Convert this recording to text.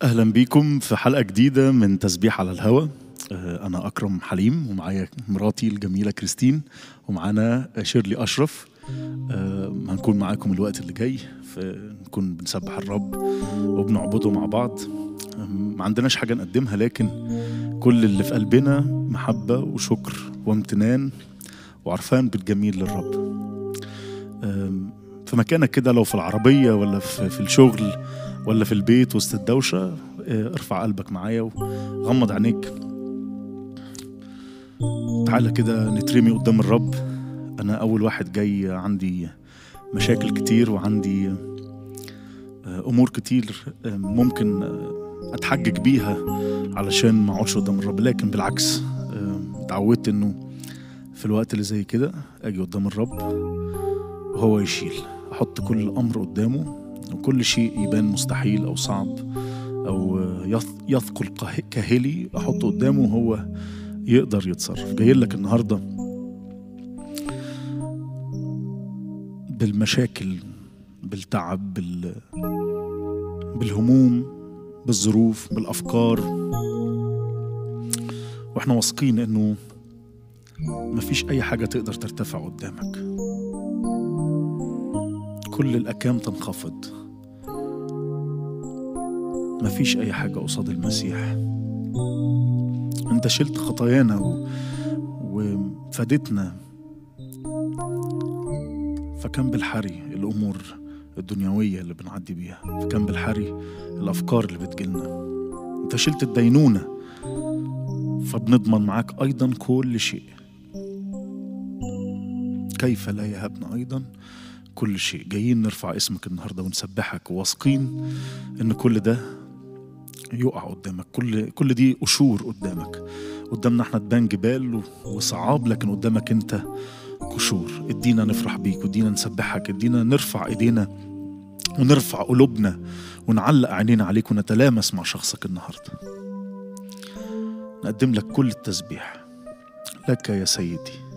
اهلا بيكم في حلقه جديده من تسبيح على الهوا آه، انا اكرم حليم ومعايا مراتي الجميله كريستين ومعانا شيرلي اشرف آه، هنكون معاكم الوقت اللي جاي في- نكون بنسبح الرب وبنعبده مع بعض آه، ما عندناش حاجه نقدمها لكن كل اللي في قلبنا محبه وشكر وامتنان وعرفان بالجميل للرب آم، في مكانك كده لو في العربيه ولا في في الشغل ولا في البيت وسط الدوشة آه، ارفع قلبك معايا وغمض عينيك تعالى كده نترمي قدام الرب أنا أول واحد جاي عندي مشاكل كتير وعندي آه، أمور كتير آه، ممكن آه، أتحجج بيها علشان ما أقعدش قدام الرب لكن بالعكس آه، اتعودت إنه في الوقت اللي زي كده أجي قدام الرب وهو يشيل أحط كل أمر قدامه وكل شيء يبان مستحيل أو صعب أو يث- يثقل قه- كاهلي أحطه قدامه وهو يقدر يتصرف جاي لك النهاردة بالمشاكل بالتعب بال... بالهموم بالظروف بالأفكار واحنا واثقين انه مفيش اي حاجة تقدر ترتفع قدامك كل الأكام تنخفض مفيش أي حاجة قصاد المسيح أنت شلت خطايانا و... وفادتنا فكان بالحري الأمور الدنيوية اللي بنعدي بيها فكان بالحري الأفكار اللي بتجيلنا أنت شلت الدينونة فبنضمن معاك أيضا كل شيء كيف لا يهبنا أيضا كل شيء جايين نرفع اسمك النهارده ونسبحك وواثقين ان كل ده يقع قدامك كل كل دي قشور قدامك قدامنا احنا تبان جبال و- وصعاب لكن قدامك انت قشور ادينا نفرح بيك وادينا نسبحك ادينا نرفع ايدينا ونرفع قلوبنا ونعلق عينينا عليك ونتلامس مع شخصك النهارده نقدم لك كل التسبيح لك يا سيدي